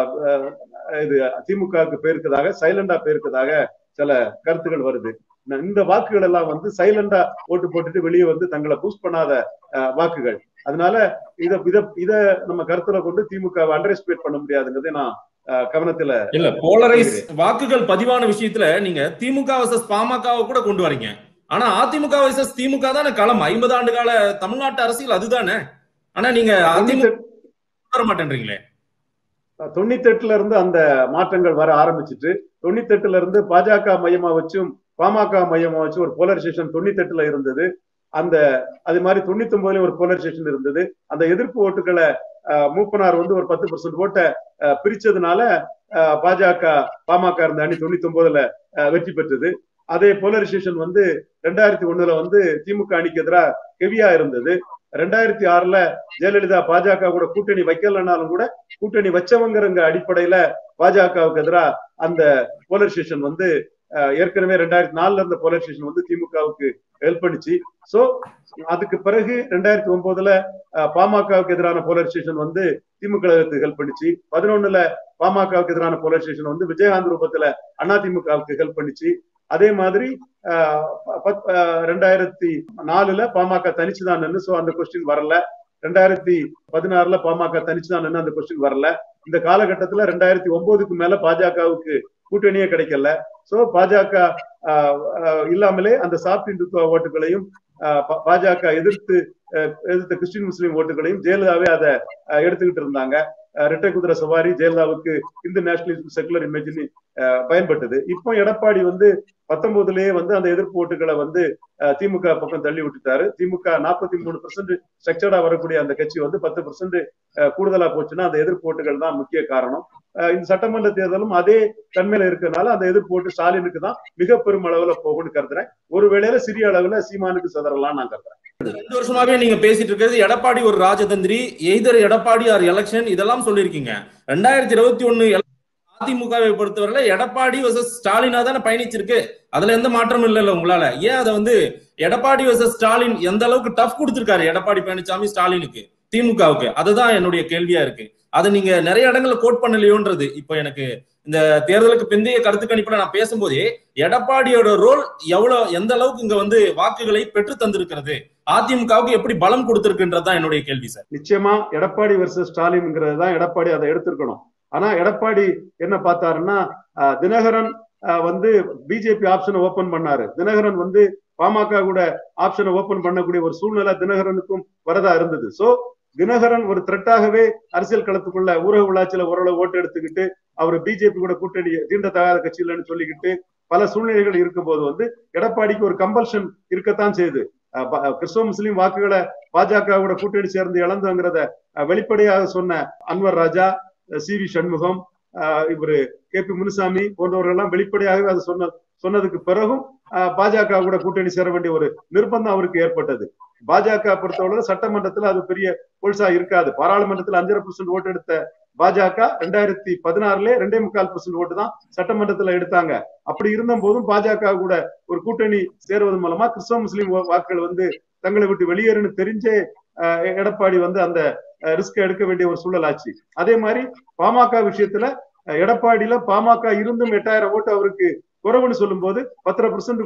இது திமுகவுக்கு போயிருக்கதாக சைலண்டா போயிருக்கதாக சில கருத்துகள் வருது இந்த வாக்குகள் எல்லாம் வந்து சைலண்டா ஓட்டு போட்டுட்டு வெளியே வந்து தங்களை பூஸ்ட் பண்ணாத வாக்குகள் அதனால இத இத இத நம்ம கருத்துல கொண்டு திமுக அண்டர் எஸ்டிமேட் பண்ண முடியாதுங்கிறதை நான் கவனத்துல இல்ல போலரைஸ் வாக்குகள் பதிவான விஷயத்துல நீங்க திமுக வர்சஸ் பாமகவை கூட கொண்டு வரீங்க ஆனா அதிமுக வர்சஸ் திமுக தானே களம் ஐம்பது ஆண்டு கால தமிழ்நாட்டு அரசியல் அதுதானே ஆனா நீங்க அதிமுக வர மாட்டேன்றீங்களே தொண்ணூத்தி எட்டுல இருந்து அந்த மாற்றங்கள் வர ஆரம்பிச்சுட்டு தொண்ணூத்தி எட்டுல இருந்து பாஜக மையமா வச்சும் பாமக மையமா வச்சு ஒரு போலரைசேஷன் தொண்ணூத்தி எட்டுல இருந்தது அந்த அது மாதிரி தொண்ணூத்தி ஒன்பதுலயும் ஒரு போலரைசேஷன் இருந்தது அந்த எதிர்ப்பு ஓட்டுகளை மூப்பனார் வந்து ஒரு பத்து பர்சன்ட் ஓட்டை பிரிச்சதுனால பாஜக பாமக இருந்த அணி தொண்ணூத்தி ஒன்பதுல வெற்றி பெற்றது அதே போலரைசேஷன் வந்து ரெண்டாயிரத்தி ஒண்ணுல வந்து திமுக அணிக்கு எதிராக ஹெவியா இருந்தது ரெண்டாயிரத்தி ஆறுல ஜெயலலிதா பாஜக கூட கூட்டணி வைக்கலனாலும் கூட கூட்டணி வச்சவங்கிறங்க அடிப்படையில பாஜகவுக்கு எதிராக அந்த போலரைசேஷன் வந்து ஏற்கனவே ரெண்டாயிரத்தி நாலுல இருந்த போலரைசேஷன் வந்து திமுகவுக்கு ஹெல்ப் பண்ணிச்சு சோ அதுக்கு பிறகு ரெண்டாயிரத்தி ஒன்பதுல பாமகவுக்கு எதிரான போலரைசேஷன் வந்து திமுக ஹெல்ப் பண்ணிச்சு பதினொன்னுல பாமகவுக்கு எதிரான போலரைசேஷன் வந்து விஜயகாந்த் ரூபத்துல அதிமுகவுக்கு ஹெல்ப் பண்ணிச்சு அதே மாதிரி ரெண்டாயிரத்தி நாலுல பாமக தனிச்சுதான் நின்று சோ அந்த கொஸ்டின் வரல ரெண்டாயிரத்தி பதினாறுல பாமக தனிச்சுதான் நின்று அந்த கொஸ்டின் வரல இந்த காலகட்டத்துல ரெண்டாயிரத்தி ஒன்பதுக்கு மேல பாஜகவுக்கு கூட்டணியே கிடைக்கல சோ பாஜக இல்லாமலே அந்த சாப்ட் இந்துத்துவ ஓட்டுகளையும் பாஜக எதிர்த்து எதிர்த்த கிறிஸ்டின் முஸ்லீம் ஓட்டுகளையும் ஜெயலலிதாவே அதை எடுத்துக்கிட்டு இருந்தாங்க ரெட்டை குதிரை சவாரி ஜெயலலிதாவுக்கு இந்து நேஷனலிசம் செகுலர் இமேஜின் பயன்பட்டது இப்போ எடப்பாடி வந்து பத்தொன்பதுலயே வந்து அந்த எதிர்ப்பு ஓட்டுகளை வந்து திமுக பக்கம் தள்ளி விட்டுட்டாரு திமுக நாற்பத்தி மூணு பெர்சென்ட் ஸ்ட்ரக்சர்டா வரக்கூடிய அந்த கட்சி வந்து பத்து பெர்சென்ட் கூடுதலா போச்சுன்னா அந்த எதிர்ப்பு ஓட்டுகள் தான் முக்கிய காரணம் இந்த சட்டமன்ற தேர்தலும் அதே தன்மையில இருக்கிறதுனால அந்த எதிர்ப்பு ஓட்டு ஸ்டாலினுக்கு தான் மிக பெரும் அளவுல போகும்னு கருதுறேன் ஒரு வேளையில சிறிய அளவுல சீமானுக்கு சதறலாம் நான் கருதுறேன் ரெண்டு வருஷமாவே நீங்க பேசிட்டு இருக்கிறது எடப்பாடி ஒரு ராஜதந்திரி எய்தர் எடப்பாடி ஆர் எலெக்ஷன் இதெல்லாம் சொல்லியிருக்கீங்க ரெண்டாயிரத்தி இருபத்தி ஒண்ணு அதிமுகவை பொறுத்தவரையில எடப்பாடி வர்சஸ் ஸ்டாலினா தானே பயணிச்சிருக்கு அதுல எந்த மாற்றமும் இல்ல உங்களால ஏன் அதை வந்து எடப்பாடி வர்சஸ் ஸ்டாலின் எந்த அளவுக்கு டஃப் கொடுத்திருக்காரு எடப்பாடி பழனிசாமி ஸ்டாலினுக்கு திமுகவுக்கு அதுதான் என்னுடைய கேள்வியா இருக்கு அதை நீங்க நிறைய இடங்கள்ல கோட் பண்ணலையோன்றது இப்போ எனக்கு இந்த தேர்தலுக்கு பிந்தைய கருத்து கணிப்புல நான் பேசும்போதே எடப்பாடியோட ரோல் எவ்வளவு எந்த அளவுக்கு இங்க வந்து வாக்குகளை பெற்று தந்திருக்கிறது அதிமுகவுக்கு எப்படி பலம் கொடுத்திருக்குன்றதுதான் என்னுடைய கேள்வி சார் நிச்சயமா எடப்பாடி வர்சஸ் ஸ்டாலின்ங்கிறது தான் எடப்பாடி அதை எடுத்திருக்கணும் ஆனா எடப்பாடி என்ன பார்த்தாருன்னா தினகரன் வந்து பிஜேபி ஆப்ஷனை ஓபன் பண்ணாரு தினகரன் வந்து பாமக கூட ஆப்ஷனை ஓபன் பண்ணக்கூடிய ஒரு சூழ்நிலை தினகரனுக்கும் வரதா இருந்தது சோ தினகரன் ஒரு த்ரெட்டாகவே அரசியல் களத்துக்குள்ள ஊரக உள்ளாட்சியில ஓரளவு ஓட்டு எடுத்துக்கிட்டு அவர் பிஜேபி கூட கூட்டணி தீண்டத்தகாத கட்சி இல்லைன்னு சொல்லிக்கிட்டு பல சூழ்நிலைகள் இருக்கும்போது வந்து எடப்பாடிக்கு ஒரு கம்பல்ஷன் இருக்கத்தான் செய்யுது கிறிஸ்தவ முஸ்லீம் வாக்குகளை பாஜக கூட கூட்டணி சேர்ந்து இழந்துங்கிறத வெளிப்படையாக சொன்ன அன்வர் ராஜா சி வி சண்முகம் இவரு கே பி முனுசாமி போன்றவர்கள் எல்லாம் வெளிப்படையாகவே அதை சொன்ன சொன்னதுக்கு பிறகும் பாஜக கூட கூட்டணி சேர வேண்டிய ஒரு நிர்பந்தம் அவருக்கு ஏற்பட்டது பாஜக பொறுத்தவரை சட்டமன்றத்துல அது பெரிய பொழுசா இருக்காது பாராளுமன்றத்தில் அஞ்சரை பர்சன்ட் ஓட்டு எடுத்த பாஜக ரெண்டாயிரத்தி பதினாறுல ரெண்டே முக்கால் பர்சன்ட் ஓட்டு தான் சட்டமன்றத்துல எடுத்தாங்க அப்படி இருந்த போதும் பாஜக கூட ஒரு கூட்டணி சேருவது மூலமா கிறிஸ்தவ முஸ்லீம் வாக்குகள் வந்து தங்களை விட்டு வெளியேறுன்னு தெரிஞ்சே எடப்பாடி வந்து அந்த ரிஸ்க் எடுக்க வேண்டிய ஒரு சூழல் ஆச்சு அதே மாதிரி பாமக விஷயத்துல எடப்பாடியில பாமக இருந்தும் எட்டாயிரம் ஓட்டு அவருக்கு குறைவுன்னு சொல்லும் போது பத்தரை பர்சன்ட்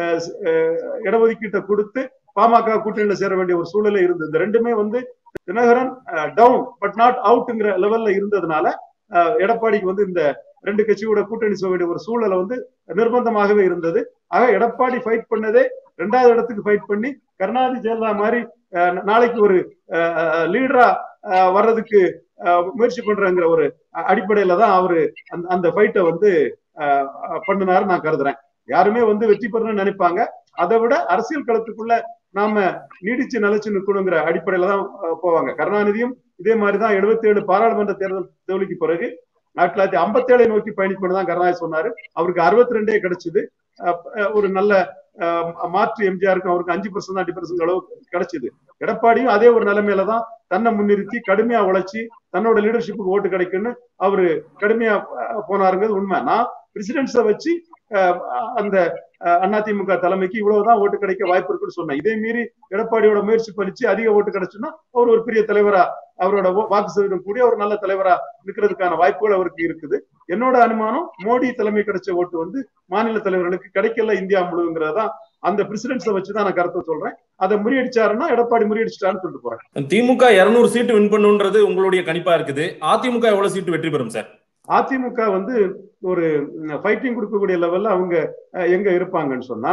இடஒதுக்கீட்டை கொடுத்து பாமக கூட்டணியில சேர வேண்டிய ஒரு சூழலே இருந்தது இந்த ரெண்டுமே வந்து தினகரன் டவுன் பட் நாட் அவுட்ங்கிற லெவல்ல இருந்ததுனால எடப்பாடிக்கு வந்து இந்த ரெண்டு கட்சியோட கூட்டணி செய்ய வேண்டிய ஒரு சூழலை வந்து நிர்பந்தமாகவே இருந்தது ஆக எடப்பாடி ஃபைட் பண்ணதே ரெண்டாவது இடத்துக்கு ஃபைட் பண்ணி கருணாநிதி ஜெயலலிதா மாதிரி நாளைக்கு ஒரு லீடரா வர்றதுக்கு முயற்சி பண்றங்கிற ஒரு அடிப்படையில தான் அவரு அந்த அந்த ஃபைட்டை வந்து பண்ணினாரு நான் கருதுறேன் யாருமே வந்து வெற்றி பெறணும்னு நினைப்பாங்க அதை விட அரசியல் களத்துக்குள்ள நாம நீடிச்சு நிலைச்சு நிற்கணுங்கிற அடிப்படையில தான் போவாங்க கருணாநிதியும் இதே மாதிரிதான் எழுபத்தி ஏழு பாராளுமன்ற தேர்தல் தோல்விக்கு பிறகு ஆயிரத்தி தொள்ளாயிரத்தி ஐம்பத்தி ஏழை நோக்கி பயணிக்கணும் தான் கருணாநிதி சொன்னாரு அவருக்கு அறுபத்தி ரெண்டே கிடைச்சது ஒரு நல்ல மாற்று எம்ஜிஆருக்கு அவருக்கு அஞ்சு பர்சன்ட் தான் டிஃபரன்ஸ் அளவு கிடைச்சது எடப்பாடியும் அதே ஒரு நிலைமையில தான் தன்னை முன்னிறுத்தி கடுமையா உழைச்சி தன்னோட லீடர்ஷிப்புக்கு ஓட்டு கிடைக்குன்னு அவரு கடுமையா போனாருங்கிறது உண்மை நான் பிரசிடென்ட்ஸை வச்சு அந்த அதிமுக தலைமைக்கு இவ்வளவுதான் ஓட்டு கிடைக்க வாய்ப்பு இருக்குன்னு சொன்னேன் இதே மீறி எடப்பாடியோட முயற்சி பறிச்சு அதிக ஓட்டு கிடைச்சுன்னா அவர் ஒரு பெரிய தலைவரா அவரோட வாக்கு சதவீதம் கூடிய ஒரு நல்ல தலைவரா இருக்கிறதுக்கான வாய்ப்புகள் அவருக்கு இருக்குது என்னோட அனுமானம் மோடி தலைமை கிடைச்ச ஓட்டு வந்து மாநில தலைவர்களுக்கு கிடைக்கல இந்தியா முழுவதுங்கிறதான் அந்த பிரசிடென்ட்ஸை வச்சுதான் நான் கருத்தை சொல்றேன் அதை முறியடிச்சாருன்னா எடப்பாடி முறியடிச்சிட்டாருன்னு சொல்லிட்டு போறேன் திமுக இருநூறு சீட்டு வின் பண்ணுன்றது உங்களுடைய கணிப்பா இருக்குது அதிமுக எவ்வளவு சீட்டு வெற்றி பெறும் சார் அதிமுக வந்து ஒரு ஃபைட்டிங் கொடுக்கக்கூடிய லெவல்ல அவங்க எங்க இருப்பாங்கன்னு சொன்னா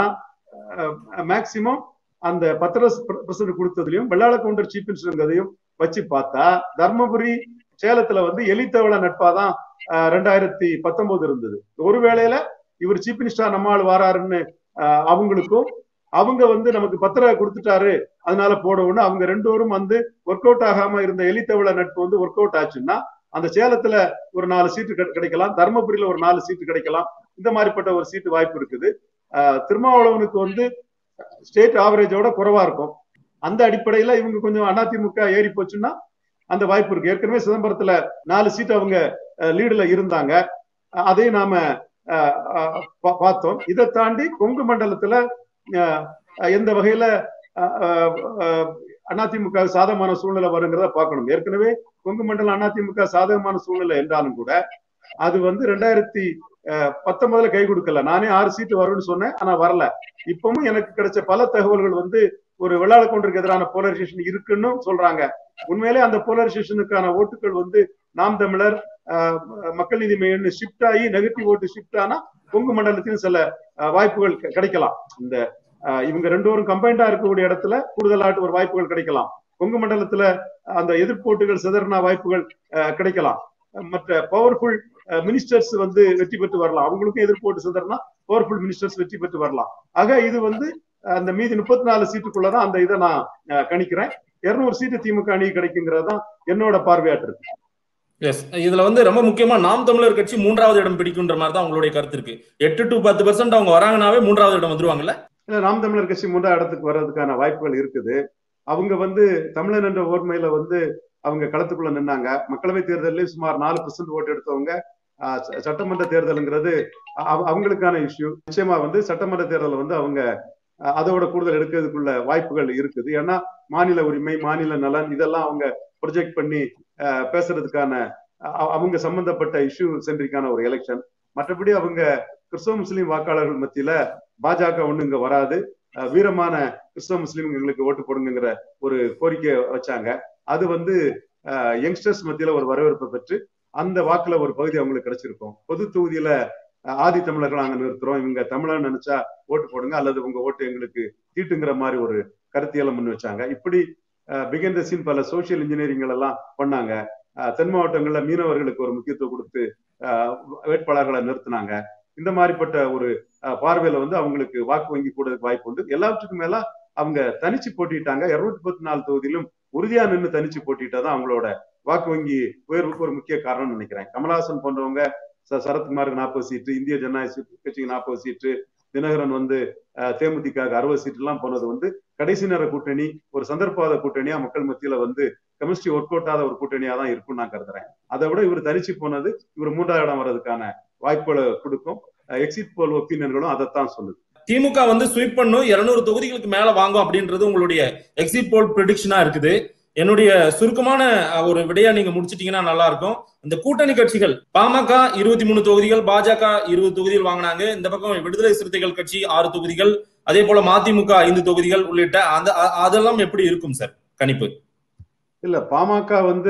மேக்சிமம் அந்த பத்திர பிரசிடன்ட் கொடுத்ததுலயும் வெள்ளாள கவுண்டர் சீஃப் மினிஸ்டர்ங்கிறதையும் வச்சு பார்த்தா தர்மபுரி சேலத்துல வந்து எலித்தவள நட்பாதான் ரெண்டாயிரத்தி பத்தொன்பது இருந்தது ஒரு வேளையில இவர் சீஃப் மினிஸ்டர் நம்மால் வாராருன்னு அவங்களுக்கும் அவங்க வந்து நமக்கு பத்திர கொடுத்துட்டாரு அதனால போடவுன்னு அவங்க ரெண்டு பேரும் வந்து ஒர்க் அவுட் ஆகாம இருந்த எலித்தவள நட்பு வந்து ஒர்க் அவுட் ஆச்சுன்னா அந்த சேலத்துல ஒரு நாலு சீட்டு கிடைக்கலாம் தர்மபுரியில ஒரு நாலு சீட்டு கிடைக்கலாம் இந்த மாதிரிப்பட்ட ஒரு சீட்டு வாய்ப்பு இருக்குது திருமாவளவனுக்கு வந்து ஸ்டேட் ஆவரேஜோட குறைவா இருக்கும் அந்த அடிப்படையில இவங்க கொஞ்சம் அதிமுக ஏறி போச்சுன்னா அந்த வாய்ப்பு இருக்கு ஏற்கனவே சிதம்பரத்துல நாலு சீட் அவங்க லீடுல இருந்தாங்க அதையும் நாம பார்த்தோம் இதை தாண்டி கொங்கு மண்டலத்துல எந்த வகையில அதிமுக சாதகமான சூழ்நிலை வருங்கிறத பார்க்கணும் ஏற்கனவே கொங்கு மண்டலம் அதிமுக சாதகமான சூழ்நிலை என்றாலும் கூட அது வந்து ரெண்டாயிரத்தி பத்தொன்பதுல கை கொடுக்கல நானே ஆறு சீட்டு வரும்னு சொன்னேன் ஆனா வரல இப்பவும் எனக்கு கிடைச்ச பல தகவல்கள் வந்து ஒரு வெள்ளாள கவுண்டருக்கு எதிரான போலரைசேஷன் இருக்குன்னு சொல்றாங்க உண்மையிலே அந்த போலரைசேஷனுக்கான ஓட்டுகள் வந்து நாம் தமிழர் மக்கள் நீதி மையம் ஷிஃப்ட் ஆகி நெகட்டிவ் ஓட்டு ஷிஃப்ட் ஆனா கொங்கு மண்டலத்திலும் சில வாய்ப்புகள் கிடைக்கலாம் இந்த இவங்க ரெண்டு பேரும் கம்பைண்டா இருக்கக்கூடிய இடத்துல கூடுதலாட்டு ஒரு வாய்ப்புகள் கிடைக்கலாம் கொங்கு மண்டலத்துல அந்த எதிர்ப்போட்டுகள் சிதறின வாய்ப்புகள் கிடைக்கலாம் மற்ற பவர்ஃபுல் மினிஸ்டர்ஸ் வந்து வெற்றி பெற்று வரலாம் அவங்களுக்கும் எதிர்ப்போட்டு சிதறினா பவர்ஃபுல் மினிஸ்டர்ஸ் வெற்றி பெற்று வரலாம் ஆக இது வந்து அந்த மீதி முப்பத்தி நாலு சீட்டுக்குள்ளதான் அந்த இதை நான் கணிக்கிறேன் இருநூறு சீட்டு திமுக அணி கிடைக்குங்கிறது தான் என்னோட பார்வையாட்டு இருக்கு எஸ் இதுல வந்து ரொம்ப முக்கியமா நாம் தமிழர் கட்சி மூன்றாவது இடம் பிடிக்குன்ற மாதிரி தான் உங்களுடைய கருத்து இருக்கு எட்டு டு பத்து பர்சன்ட் அவங்க வராங்கனாவே மூன்றாவது இடம் வந்துருவாங்கல்ல இல்ல நாம் தமிழர் கட்சி மூன்றாவது இடத்துக்கு வர்றதுக்கான வாய்ப்புகள் இருக்குது அவங்க வந்து தமிழன் என்ற ஓர்மையில வந்து அவங்க களத்துக்குள்ள நின்னாங்க மக்களவை தேர்தலில் சுமார் நாலு பெர்சன்ட் ஓட்டு எடுத்தவங்க சட்டமன்ற தேர்தலுங்கிறது அவங்களுக்கான இஷ்யூ நிச்சயமா வந்து சட்டமன்ற தேர்தல் வந்து அவங்க அதோட கூடுதல் எடுக்கிறதுக்குள்ள வாய்ப்புகள் இருக்குது ஏன்னா மாநில உரிமை மாநில நலன் இதெல்லாம் அவங்க ப்ரொஜெக்ட் பண்ணி பேசுறதுக்கான அவங்க சம்பந்தப்பட்ட இஷ்யூ சென்றிருக்கான ஒரு எலெக்ஷன் மற்றபடி அவங்க கிறிஸ்தவ முஸ்லீம் வாக்காளர்கள் மத்தியில பாஜக ஒண்ணு இங்க வராது வீரமான கிறிஸ்தவ முஸ்லீம் எங்களுக்கு ஓட்டு போடுங்கிற ஒரு கோரிக்கை வச்சாங்க அது வந்து யங்ஸ்டர்ஸ் மத்தியில ஒரு வரவேற்பை பெற்று அந்த வாக்குல ஒரு பகுதி அவங்களுக்கு கிடைச்சிருக்கும் பொது தொகுதியில ஆதி தமிழர்கள் நாங்க நிறுத்துறோம் இவங்க தமிழன் நினைச்சா ஓட்டு போடுங்க அல்லது உங்க ஓட்டு எங்களுக்கு தீட்டுங்கிற மாதிரி ஒரு கருத்தியெல்லாம் முன் வச்சாங்க இப்படி பிகின் த சீன் பல சோசியல் இன்ஜினியரிங்கள் எல்லாம் பண்ணாங்க தென் மாவட்டங்கள்ல மீனவர்களுக்கு ஒரு முக்கியத்துவம் கொடுத்து வேட்பாளர்களை நிறுத்தினாங்க இந்த மாதிரிப்பட்ட ஒரு பார்வையில வந்து அவங்களுக்கு வாக்கு வங்கி கூடதுக்கு வாய்ப்பு உண்டு எல்லாவற்றுக்கும் மேல அவங்க தனிச்சு போட்டிட்டாங்க இருநூத்தி பத்தி நாலு தொகுதியிலும் உறுதியா நின்று தனிச்சு போட்டிட்டாதான் அவங்களோட வாக்கு வங்கி உயர்வுக்கு ஒரு முக்கிய காரணம் நினைக்கிறேன் கமலஹாசன் போன்றவங்க சரத்குமாருக்கு நாற்பது சீட்டு இந்திய ஜனநாயக கட்சிக்கு நாற்பது சீட்டு தினகரன் வந்து தேமுதிக அறுபது சீட்டு எல்லாம் போனது வந்து கடைசி நேர கூட்டணி ஒரு சந்தர்ப்பாத கூட்டணியா மக்கள் மத்தியில வந்து கெமிஸ்ட்ரி ஒர்க் அவுட் ஆத ஒரு கூட்டணியா தான் இருக்கும்னு நான் கருதுறேன் அதை விட இவர் தனிச்சு போனது இவர் மூன்றாவது இடம் வர்றதுக்கான வாய்ப்புகளை கொடுக்கும் எக்ஸிட் போல் ஒப்பீனியன்களும் அதைத்தான் சொல்லுது திமுக வந்து ஸ்வீப் பண்ணும் இருநூறு தொகுதிகளுக்கு மேல வாங்கும் அப்படின்றது உங்களுடைய எக்ஸிட் போல் ப்ரிடிக்ஷனா இருக்குது என்னுடைய சுருக்கமான ஒரு விடையா நீங்க முடிச்சிட்டீங்கன்னா நல்லா இருக்கும் இந்த கூட்டணி கட்சிகள் பாமக இருபத்தி மூணு தொகுதிகள் பாஜக இருபது தொகுதிகள் வாங்கினாங்க இந்த பக்கம் விடுதலை சிறுத்தைகள் கட்சி ஆறு தொகுதிகள் அதே போல மதிமுக ஐந்து தொகுதிகள் உள்ளிட்ட அந்த அதெல்லாம் எப்படி இருக்கும் சார் கணிப்பு இல்ல பாமக வந்து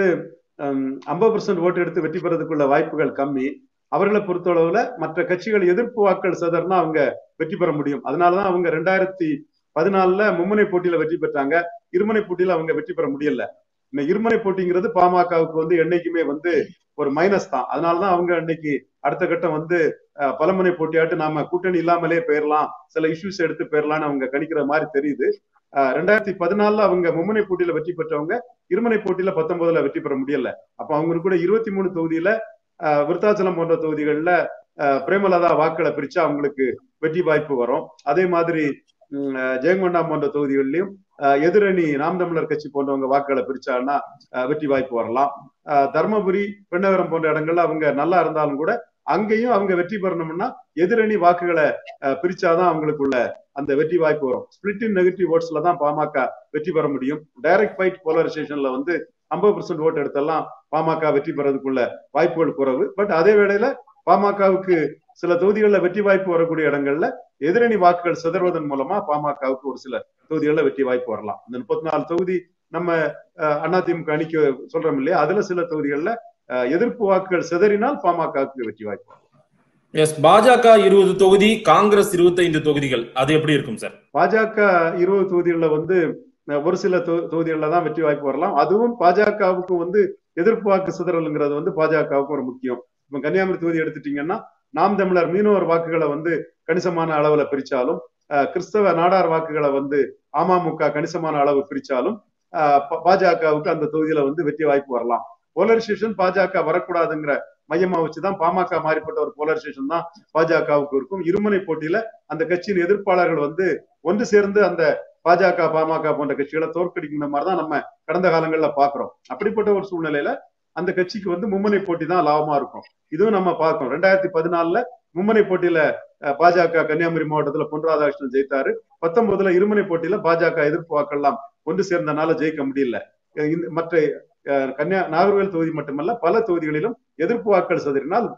ஐம்பது பர்சன்ட் ஓட்டு எடுத்து வெற்றி பெறதுக்குள்ள வாய்ப்புகள் கம்மி அவர்களை பொறுத்தளவுல மற்ற கட்சிகள் எதிர்ப்பு வாக்கள் சதர்னா அவங்க வெற்றி பெற முடியும் அதனாலதான் அவங்க ரெண்டாயிரத்தி பதினாலுல மும்முனை போட்டியில வெற்றி பெற்றாங்க இருமுனை போட்டியில அவங்க வெற்றி பெற முடியல இந்த இருமுனை போட்டிங்கிறது பாமகவுக்கு வந்து என்னைக்குமே வந்து ஒரு மைனஸ் தான் அதனாலதான் அவங்க இன்னைக்கு அடுத்த கட்டம் வந்து பலமுனை போட்டியாட்டு நாம கூட்டணி இல்லாமலே போயிடலாம் சில இஷ்யூஸ் எடுத்து போயிடலாம்னு அவங்க கணிக்கிற மாதிரி தெரியுது ரெண்டாயிரத்தி பதினாலுல அவங்க மும்முனை போட்டியில வெற்றி பெற்றவங்க இருமுனை போட்டியில பத்தொன்பதுல வெற்றி பெற முடியல அப்ப அவங்க கூட இருபத்தி மூணு தொகுதியில விருத்தாச்சலம் போன்ற தொகுதிகளில் பிரேமலதா வாக்களை பிரிச்சா அவங்களுக்கு வெற்றி வாய்ப்பு வரும் அதே மாதிரி ஜெயங்கொண்டாம் போன்ற தொகுதிகளிலும் எதிரணி நாம் தமிழர் கட்சி போன்றவங்க வாக்குகளை பிரிச்சாங்கன்னா வெற்றி வாய்ப்பு வரலாம் தர்மபுரி பெண்ணகரம் போன்ற இடங்கள்ல அவங்க நல்லா இருந்தாலும் கூட அங்கேயும் அவங்க வெற்றி பெறணும்னா எதிரணி வாக்குகளை பிரிச்சாதான் அவங்களுக்குள்ள அந்த வெற்றி வாய்ப்பு வரும் ஸ்பிளிட் இன் நெகட்டிவ் ஓட்ஸ்ல தான் பாமக வெற்றி பெற முடியும் டைரக்ட் ஃபைட் போலரைசேஷன்ல வந்து ஐம்பது பர்சன்ட் ஓட்டு எடுத்தெல்லாம் பாமக வெற்றி பெறதுக்குள்ள வாய்ப்புகள் குறைவு பட் அதே வேளையில பாமகவுக்கு சில தொகுதிகளில் வெற்றி வாய்ப்பு வரக்கூடிய இடங்கள்ல எதிரணி வாக்குகள் சிதறுவதன் மூலமா பாமகவுக்கு ஒரு சில தொகுதிகளில் வெற்றி வாய்ப்பு வரலாம் இந்த முப்பத்தி நாலு தொகுதி நம்ம அதிமுக அணிக்கு சொல்றோம் இல்லையா அதுல சில தொகுதிகளில் எதிர்ப்பு வாக்குகள் சிதறினால் பாமகவுக்கு வெற்றி வாய்ப்பு வரலாம் எஸ் பாஜக இருபது தொகுதி காங்கிரஸ் இருபத்தி ஐந்து தொகுதிகள் அது எப்படி இருக்கும் சார் பாஜக இருபது தொகுதிகளில் வந்து ஒரு சில தொகுதிகளில் தான் வெற்றி வாய்ப்பு வரலாம் அதுவும் பாஜகவுக்கு வந்து எதிர்ப்பு வாக்கு சிதறலுங்கிறது வந்து பாஜகவுக்கு ஒரு முக்கியம் இப்ப கன்னியாகுமரி தொகுதி எடுத்துட்டீங்கன்னா நாம் தமிழர் மீனவர் வாக்குகளை வந்து கணிசமான அளவுல பிரிச்சாலும் கிறிஸ்தவ நாடார் வாக்குகளை வந்து அமமுக கணிசமான அளவு பிரிச்சாலும் பாஜகவுக்கு அந்த தொகுதியில வந்து வெற்றி வாய்ப்பு வரலாம் போலரைசேஷன் பாஜக வரக்கூடாதுங்கிற மையமா வச்சுதான் பாமக மாறிப்பட்ட ஒரு போலரைசேஷன் தான் பாஜகவுக்கு இருக்கும் இருமுனை போட்டியில அந்த கட்சியின் எதிர்ப்பாளர்கள் வந்து ஒன்று சேர்ந்து அந்த பாஜக பாமக போன்ற கட்சிகளை தோற்கடிக்கிற மாதிரி தான் நம்ம கடந்த காலங்கள்ல பாக்குறோம் அப்படிப்பட்ட ஒரு சூழ்நிலையில அந்த கட்சிக்கு வந்து மும்முனை போட்டி தான் லாபமா இருக்கும் இதுவும் நம்ம பார்க்கணும் ரெண்டாயிரத்தி பதினாலுல மும்முனை போட்டியில பாஜக கன்னியாகுமரி மாவட்டத்துல பொன் ராதாகிருஷ்ணன் ஜெயித்தாரு பத்தொன்பதுல இருமுனை போட்டியில பாஜக எதிர்ப்பு வாக்கெல்லாம் ஒன்று சேர்ந்தனால ஜெயிக்க முடியல மற்ற கன்னியா நாகர்கோவில் தொகுதி மட்டுமல்ல பல தொகுதிகளிலும் எதிர்ப்பு வாக்கள் சதறினால்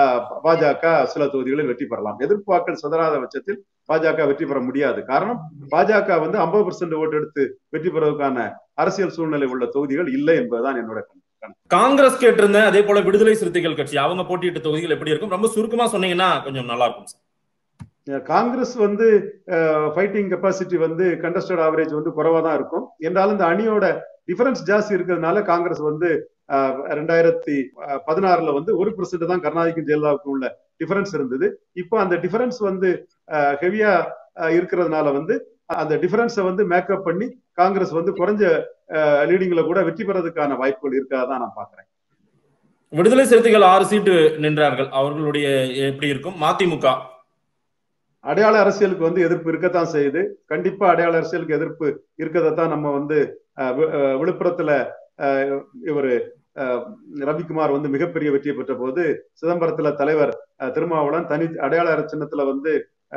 பாஜக சில தொகுதிகளில் வெற்றி பெறலாம் எதிர்ப்பு வாக்கள் சதராத பட்சத்தில் பாஜக வெற்றி பெற முடியாது காரணம் பாஜக வந்து ஐம்பது பர்சன்ட் ஓட்டு எடுத்து வெற்றி பெறுவதற்கான அரசியல் சூழ்நிலை உள்ள தொகுதிகள் இல்லை என்பதுதான் என்னோட காங்கிரஸ் கேட்டிருந்தேன் அதே போல விடுதலை சிறுத்தைகள் கட்சி அவங்க போட்டியிட்ட தொகுதிகள் எப்படி இருக்கும் ரொம்ப சுருக்கமா சொன்னீங்கன்னா கொஞ்சம் நல்லா இருக்கும் சார் காங்கிரஸ் வந்து ஃபைட்டிங் கெப்பாசிட்டி வந்து கண்டஸ்டட் ஆவரேஜ் வந்து குறைவா தான் இருக்கும் என்றாலும் இந்த அணியோட டிஃபரன்ஸ் ஜாஸ்தி இருக்கிறதுனால காங்கிரஸ் வந்து ரெண்டாயிரத்தி பதினாறுல வந்து ஒரு பெர்சென்ட் தான் கருணாநிதிக்கும் ஜெயலலிதாவுக்கும் உள்ள டிஃபரன்ஸ் இருந்தது இப்போ அந்த டிஃபரன்ஸ் வந்து ஹெவியா இருக்கிறதுனால வந்து அந்த டிஃபரன்ஸை வந்து மேக்கப் பண்ணி காங்கிரஸ் வந்து குறைஞ்ச லீடிங்ல கூட வெற்றி பெறதுக்கான வாய்ப்புகள் இருக்காதான் நான் பாக்குறேன் விடுதலை சிறுத்தைகள் ஆறு சீட்டு நின்றார்கள் அவர்களுடைய எப்படி இருக்கும் மதிமுக அடையாள அரசியலுக்கு வந்து எதிர்ப்பு இருக்கத்தான் செய்யுது கண்டிப்பா அடையாள அரசியலுக்கு எதிர்ப்பு இருக்கதான் நம்ம வந்து விழுப்புரத்துல இவர் ரவிக்குமார் வந்து மிகப்பெரிய வெற்றியை பெற்ற போது சிதம்பரத்துல தலைவர் திருமாவளவன் தனி அடையாள சின்னத்துல வந்து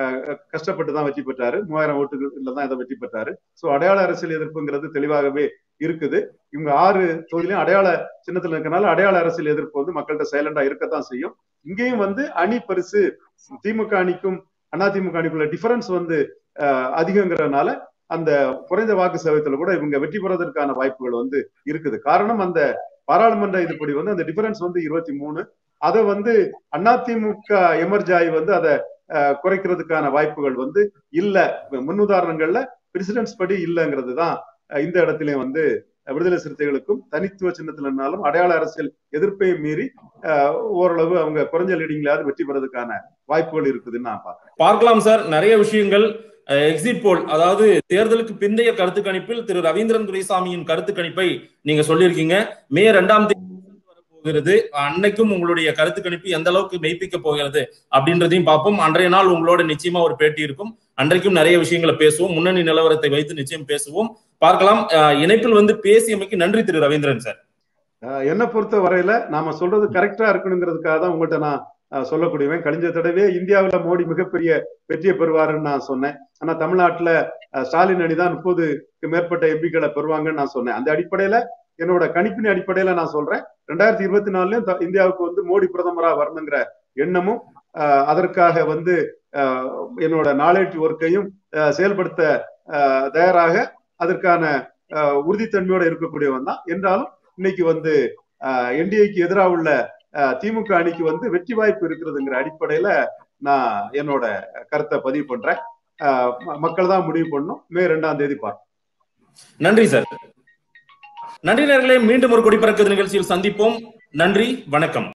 கஷ்டப்பட்டு தான் வெற்றி பெற்றாரு மூவாயிரம் ஓட்டுகள்ல தான் இதை வெற்றி பெற்றாரு சோ அடையாள அரசியல் எதிர்ப்புங்கிறது தெளிவாகவே இருக்குது இவங்க ஆறு தொகுதியிலும் அடையாள சின்னத்துல இருக்கனால அடையாள அரசியல் எதிர்ப்பு வந்து மக்கள்கிட்ட சைலண்டா இருக்கத்தான் செய்யும் இங்கேயும் வந்து அணி பரிசு திமுக அணிக்கும் அதிமுக அணிக்குள்ள டிஃபரன்ஸ் வந்து அதிகங்கிறதுனால அந்த குறைந்த வாக்கு சதவீதத்துல கூட இவங்க வெற்றி பெறுவதற்கான வாய்ப்புகள் வந்து இருக்குது காரணம் அந்த பாராளுமன்ற இதுபடி வந்து அந்த டிஃபரன்ஸ் வந்து இருபத்தி மூணு அதை வந்து அதிமுக எமர்ஜாய் வந்து அதை குறைக்கிறதுக்கான வாய்ப்புகள் வந்து இல்ல முன்னுதாரணங்கள்ல பிரசிடென்ட்ஸ் படி இல்லைங்கிறது தான் இந்த இடத்துலயும் வந்து விடுதலை சிறுத்தைகளுக்கும் தனித்துவ சின்னத்திலனாலும் அடையாள அரசியல் எதிர்ப்பையும் மீறி ஓரளவு அவங்க குறைஞ்ச லீடிங்லாவது வெற்றி பெறதுக்கான வாய்ப்புகள் இருக்குதுன்னு நான் பார்க்கிறேன் பார்க்கலாம் சார் நிறைய விஷயங்கள் எக்ஸிட் போல் அதாவது தேர்தலுக்கு பிந்தைய கருத்து கணிப்பில் திரு ரவீந்திரன் துரைசாமியின் கருத்து கணிப்பை நீங்க சொல்லியிருக்கீங்க மே இரண்டாம் தேதி போகிறது அன்னைக்கும் உங்களுடைய கருத்து கணிப்பு எந்த அளவுக்கு மெய்ப்பிக்க போகிறது அப்படின்றதையும் பார்ப்போம் அன்றைய நாள் உங்களோட நிச்சயமா ஒரு பேட்டி இருக்கும் அன்றைக்கும் நிறைய விஷயங்களை பேசுவோம் முன்னணி நிலவரத்தை வைத்து நிச்சயம் பேசுவோம் பார்க்கலாம் இணைப்பில் வந்து பேசியமைக்கு நன்றி திரு ரவீந்திரன் சார் என்னை பொறுத்த வரையில நாம சொல்றது கரெக்டா இருக்கணுங்கிறதுக்காக தான் உங்கள்கிட்ட நான் சொல்லக்கூடியவன் கழிஞ்ச தடவை இந்தியாவில மோடி மிகப்பெரிய வெற்றியை பெறுவாருன்னு நான் சொன்னேன் ஆனா தமிழ்நாட்டுல ஸ்டாலின் அணி தான் முப்பதுக்கு மேற்பட்ட எம்பிக்களை பெறுவாங்கன்னு நான் சொன்னேன் அந்த அடிப்படையில என்னோட கணிப்பின் அடிப்படையில நான் சொல்றேன் ரெண்டாயிரத்தி இருபத்தி நாலுலயும் இந்தியாவுக்கு வந்து மோடி பிரதமரா வரணுங்கிற எண்ணமும் அதற்காக வந்து என்னோட நாலேஜ் ஒர்க்கையும் செயல்படுத்த தயாராக அதற்கான உறுதித்தன்மையோட இருக்கக்கூடியவன் தான் என்றாலும் இன்னைக்கு வந்து என்டிஏக்கு எதிராக உள்ள திமுக அணிக்கு வந்து வெற்றி வாய்ப்பு இருக்கிறதுங்கிற அடிப்படையில நான் என்னோட கருத்தை பதிவு பண்றேன் மக்கள் தான் முடிவு பண்ணும் மே ரெண்டாம் தேதி பார்ப்போம் நன்றி சார் நன்றி நேர்களே மீண்டும் ஒரு கொடிப்பறக்க நிகழ்ச்சியில் சந்திப்போம் நன்றி வணக்கம்